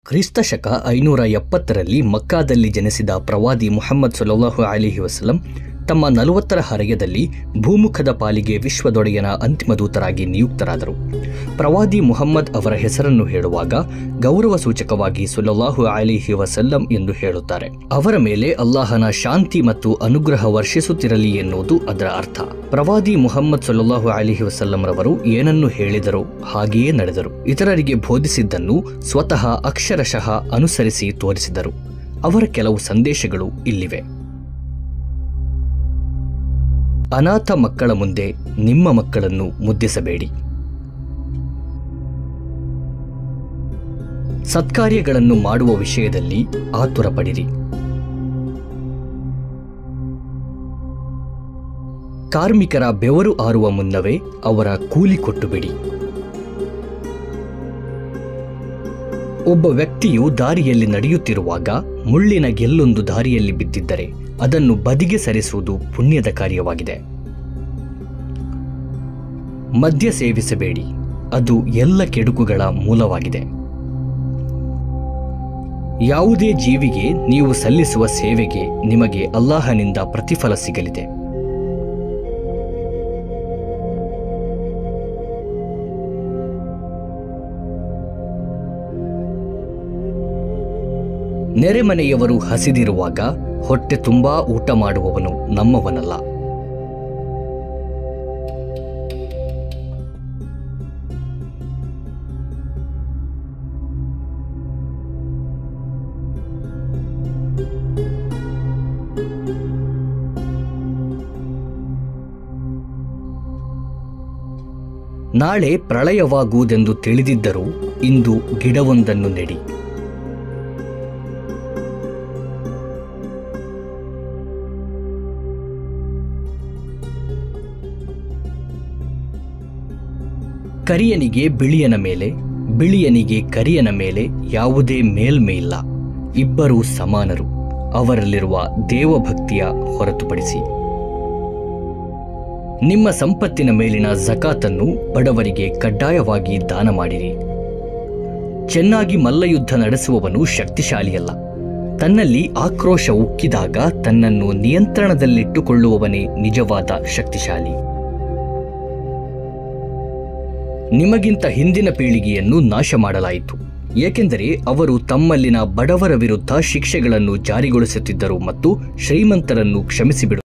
ಕ್ರಿಸ್ತ ಶಕ ಐನೂರ ಎಪ್ಪತ್ತರಲ್ಲಿ ಮಕ್ಕಾದಲ್ಲಿ ಜನಿಸಿದ ಪ್ರವಾದಿ ಮುಹಮ್ಮದ್ ಸೊಲ್ಲಾಹು ಅಲಿಹಿ ವಸಲಂ ತಮ್ಮ ನಲವತ್ತರ ಹರೆಯದಲ್ಲಿ ಭೂಮುಖದ ಪಾಲಿಗೆ ವಿಶ್ವದೊಡೆಯನ ಅಂತಿಮ ದೂತರಾಗಿ ನಿಯುಕ್ತರಾದರು ಪ್ರವಾದಿ ಮುಹಮ್ಮದ್ ಅವರ ಹೆಸರನ್ನು ಹೇಳುವಾಗ ಗೌರವ ಸೂಚಕವಾಗಿ ಸುಲ್ಲಾಹು ಅಲಿಹಿ ವಸಲ್ಲಂ ಎಂದು ಹೇಳುತ್ತಾರೆ ಅವರ ಮೇಲೆ ಅಲ್ಲಾಹನ ಶಾಂತಿ ಮತ್ತು ಅನುಗ್ರಹ ವರ್ಷಿಸುತ್ತಿರಲಿ ಎನ್ನುವುದು ಅದರ ಅರ್ಥ ಪ್ರವಾದಿ ಮುಹಮ್ಮದ್ ಸೊಲ್ಲಾಹು ಅಲಿಹಿ ವಸಲ್ಲಂರವರು ಏನನ್ನು ಹೇಳಿದರೋ ಹಾಗೆಯೇ ನಡೆದರು ಇತರರಿಗೆ ಬೋಧಿಸಿದ್ದನ್ನು ಸ್ವತಃ ಅಕ್ಷರಶಃ ಅನುಸರಿಸಿ ತೋರಿಸಿದರು ಅವರ ಕೆಲವು ಸಂದೇಶಗಳು ಇಲ್ಲಿವೆ ಅನಾಥ ಮಕ್ಕಳ ಮುಂದೆ ನಿಮ್ಮ ಮಕ್ಕಳನ್ನು ಮುದ್ದಿಸಬೇಡಿ ಸತ್ಕಾರ್ಯಗಳನ್ನು ಮಾಡುವ ವಿಷಯದಲ್ಲಿ ಆತುರಪಡಿರಿ ಕಾರ್ಮಿಕರ ಬೆವರು ಆರುವ ಮುನ್ನವೇ ಅವರ ಕೂಲಿ ಕೊಟ್ಟು ಬಿಡಿ ಒಬ್ಬ ವ್ಯಕ್ತಿಯು ದಾರಿಯಲ್ಲಿ ನಡೆಯುತ್ತಿರುವಾಗ ಮುಳ್ಳಿನ ಗೆಲ್ಲೊಂದು ದಾರಿಯಲ್ಲಿ ಬಿದ್ದಿದ್ದರೆ ಅದನ್ನು ಬದಿಗೆ ಸರಿಸುವುದು ಪುಣ್ಯದ ಕಾರ್ಯವಾಗಿದೆ ಮದ್ಯ ಸೇವಿಸಬೇಡಿ ಅದು ಎಲ್ಲ ಕೆಡುಕುಗಳ ಮೂಲವಾಗಿದೆ ಯಾವುದೇ ಜೀವಿಗೆ ನೀವು ಸಲ್ಲಿಸುವ ಸೇವೆಗೆ ನಿಮಗೆ ಅಲ್ಲಾಹನಿಂದ ಪ್ರತಿಫಲ ಸಿಗಲಿದೆ ನೆರೆಮನೆಯವರು ಹಸಿದಿರುವಾಗ ಹೊಟ್ಟೆ ತುಂಬಾ ಊಟ ಮಾಡುವವನು ನಮ್ಮವನಲ್ಲ ನಾಳೆ ಪ್ರಳಯವಾಗುವುದೆಂದು ತಿಳಿದಿದ್ದರೂ ಇಂದು ಗಿಡವೊಂದನ್ನು ನೆಡಿ ಕರಿಯನಿಗೆ ಬಿಳಿಯನ ಮೇಲೆ ಬಿಳಿಯನಿಗೆ ಕರಿಯನ ಮೇಲೆ ಯಾವುದೇ ಮೇಲ್ಮೆ ಇಲ್ಲ ಇಬ್ಬರೂ ಸಮಾನರು ಅವರಲ್ಲಿರುವ ದೇವಭಕ್ತಿಯ ಹೊರತುಪಡಿಸಿ ನಿಮ್ಮ ಸಂಪತ್ತಿನ ಮೇಲಿನ ಜಕಾತನ್ನು ಬಡವರಿಗೆ ಕಡ್ಡಾಯವಾಗಿ ದಾನ ಮಾಡಿರಿ ಚೆನ್ನಾಗಿ ಮಲ್ಲಯುದ್ಧ ನಡೆಸುವವನು ಶಕ್ತಿಶಾಲಿಯಲ್ಲ ತನ್ನಲ್ಲಿ ಆಕ್ರೋಶ ಉಕ್ಕಿದಾಗ ತನ್ನನ್ನು ನಿಯಂತ್ರಣದಲ್ಲಿಟ್ಟುಕೊಳ್ಳುವವನೇ ನಿಜವಾದ ಶಕ್ತಿಶಾಲಿ ನಿಮಗಿಂತ ಹಿಂದಿನ ಪೀಳಿಗೆಯನ್ನು ನಾಶ ಮಾಡಲಾಯಿತು ಏಕೆಂದರೆ ಅವರು ತಮ್ಮಲ್ಲಿನ ಬಡವರ ವಿರುದ್ಧ ಶಿಕ್ಷೆಗಳನ್ನು ಜಾರಿಗೊಳಿಸುತ್ತಿದ್ದರು ಮತ್ತು ಶ್ರೀಮಂತರನ್ನು ಕ್ಷಮಿಸಿಬಿಡು